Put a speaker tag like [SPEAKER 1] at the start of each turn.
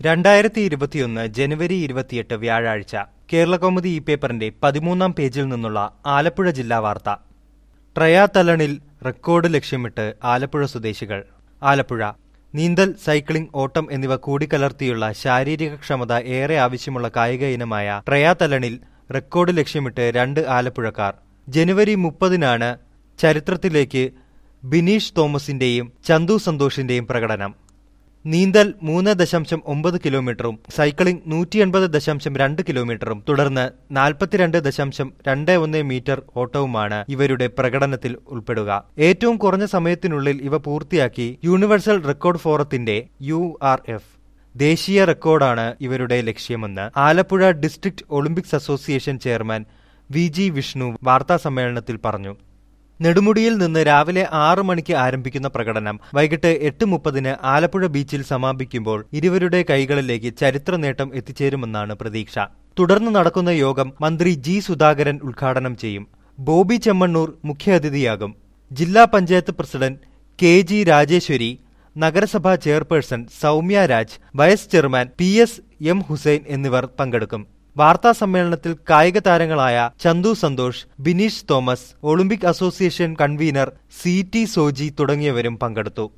[SPEAKER 1] രണ്ടായിരത്തി ഇരുപത്തിയൊന്ന് ജനുവരി ഇരുപത്തിയെട്ട് വ്യാഴാഴ്ച കേരളകൗമുദി ഈ പേപ്പറിന്റെ പതിമൂന്നാം പേജിൽ നിന്നുള്ള ആലപ്പുഴ ജില്ലാ വാർത്ത ട്രയാത്തലണിൽ റെക്കോർഡ് ലക്ഷ്യമിട്ട് ആലപ്പുഴ സ്വദേശികൾ ആലപ്പുഴ നീന്തൽ സൈക്ലിംഗ് ഓട്ടം എന്നിവ കൂടിക്കലർത്തിയുള്ള ശാരീരിക ക്ഷമത ഏറെ ആവശ്യമുള്ള കായിക ഇനമായ ട്രയാത്തലണിൽ റെക്കോർഡ് ലക്ഷ്യമിട്ട് രണ്ട് ആലപ്പുഴക്കാർ ജനുവരി മുപ്പതിനാണ് ചരിത്രത്തിലേക്ക് ബിനീഷ് തോമസിന്റെയും ചന്തു സന്തോഷിന്റെയും പ്രകടനം നീന്തൽ മൂന്ന് ദശാംശം ഒമ്പത് കിലോമീറ്ററും സൈക്ലിംഗ് നൂറ്റി എൺപത് ദശാംശം രണ്ട് കിലോമീറ്ററും തുടർന്ന് നാൽപ്പത്തിരണ്ട് ദശാംശം രണ്ട് ഒന്ന് മീറ്റർ ഓട്ടവുമാണ് ഇവരുടെ പ്രകടനത്തിൽ ഉൾപ്പെടുക ഏറ്റവും കുറഞ്ഞ സമയത്തിനുള്ളിൽ ഇവ പൂർത്തിയാക്കി യൂണിവേഴ്സൽ റെക്കോർഡ് ഫോറത്തിന്റെ യു ആർ എഫ് ദേശീയ റെക്കോർഡാണ് ഇവരുടെ ലക്ഷ്യമെന്ന് Alappuzha district Olympics association chairman V G Vishnu വാർത്താസമ്മേളനത്തിൽ പറഞ്ഞു നെടുമുടിയിൽ നിന്ന് രാവിലെ ആറ് മണിക്ക് ആരംഭിക്കുന്ന പ്രകടനം വൈകിട്ട് എട്ട് മുപ്പതിന് ആലപ്പുഴ ബീച്ചിൽ സമാപിക്കുമ്പോൾ ഇരുവരുടെ കൈകളിലേക്ക് ചരിത്ര നേട്ടം എത്തിച്ചേരുമെന്നാണ് പ്രതീക്ഷ തുടർന്ന് നടക്കുന്ന യോഗം മന്ത്രി ജി സുധാകരൻ ഉദ്ഘാടനം ചെയ്യും ബോബി ചെമ്മണ്ണൂർ മുഖ്യാതിഥിയാകും ജില്ലാ panchayat president K G Rajeshwari നഗരസഭാ chairperson Soumya Raj vice chairman P S M Hussain എന്നിവർ പങ്കെടുക്കും വാർത്താ സമ്മേളനത്തിൽ കായിക താരങ്ങളായ Chandu Santhosh Bineesh Thomas Olympic association convener C T Soji തുടങ്ങിയവരും പങ്കെടുത്തു